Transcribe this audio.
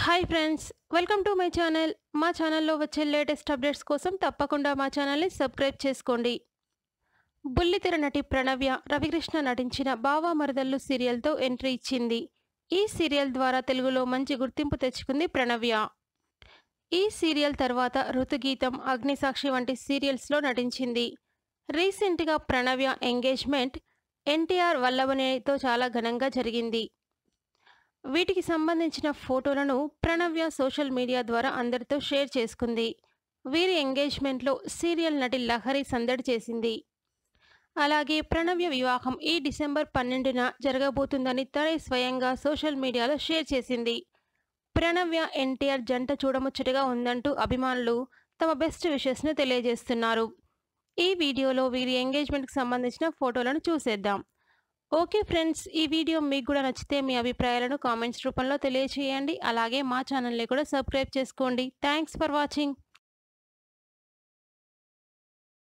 hi friends welcome to my channel మా ఛానల్లో వచ్చే లేటెస్ట్ అప్డేట్స్ కోసం తప్పకుండా మా ఛానల్ని సబ్స్క్రైబ్ చేసుకోండి బుల్లితెర నటి ప్రణవ్య రవికృష్ణ నటించిన బావా మరదళ్ళు సీరియల్తో ఎంట్రీ ఇచ్చింది ఈ సీరియల్ ద్వారా తెలుగులో మంచి గుర్తింపు తెచ్చుకుంది ప్రణవ్య ఈ సీరియల్ తర్వాత ఋతుగీతం అగ్నిసాక్షి వంటి సీరియల్స్లో నటించింది రీసెంట్గా ప్రణవ్య ఎంగేజ్మెంట్ ఎన్టీఆర్ వల్లభనేనితో చాలా ఘనంగా జరిగింది వీటికి సంబంధించిన ఫోటోలను ప్రణవ్య సోషల్ మీడియా ద్వారా అందరితో షేర్ చేసుకుంది వీరి ఎంగేజ్మెంట్లో సీరియల్ నటి లహరి సందడి చేసింది అలాగే ప్రణవ్య వివాహం ఈ డిసెంబర్ పన్నెండున జరగబోతుందని తనే స్వయంగా సోషల్ మీడియాలో షేర్ చేసింది ప్రణవ్య ఎన్టీఆర్ జంట చూడముచ్చటగా ఉందంటూ అభిమానులు తమ బెస్ట్ విషెస్ను తెలియజేస్తున్నారు ఈ వీడియోలో వీరి ఎంగేజ్మెంట్కి సంబంధించిన ఫోటోలను చూసేద్దాం ఓకే ఫ్రెండ్స్ ఈ వీడియో మీకు కూడా నచ్చితే మీ అభిప్రాయాలను కామెంట్స్ రూపంలో తెలియచేయండి అలాగే మా ఛానల్ని కూడా సబ్స్క్రైబ్ చేసుకోండి థ్యాంక్స్ ఫర్ వాచింగ్